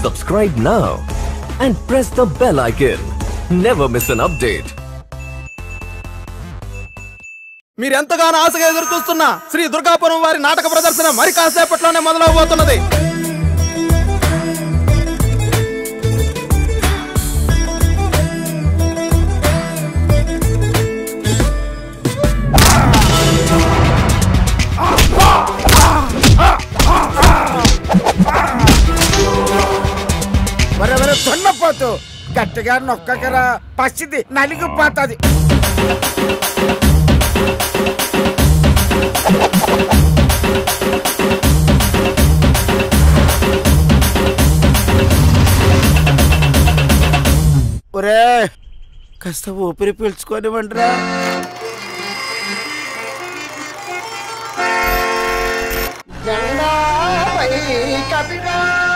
Subscribe now and press the bell icon. Never miss an update. మీరు ఎంతగానో ఆశగా ఎదురు చూస్తున్న శ్రీ దుర్గాపురం వారి నాటక ప్రదర్శన మరి కాసేపట్లోనే మొదలవబోతున్నది వరే వరే దున్నపోతు గట్టిగా నొక్కకరా పసిది నలిగిపోతుంది ఒరే కాస్త ఊపిరి పీల్చుకోనివ్వండిరా జెండాపై కపిగా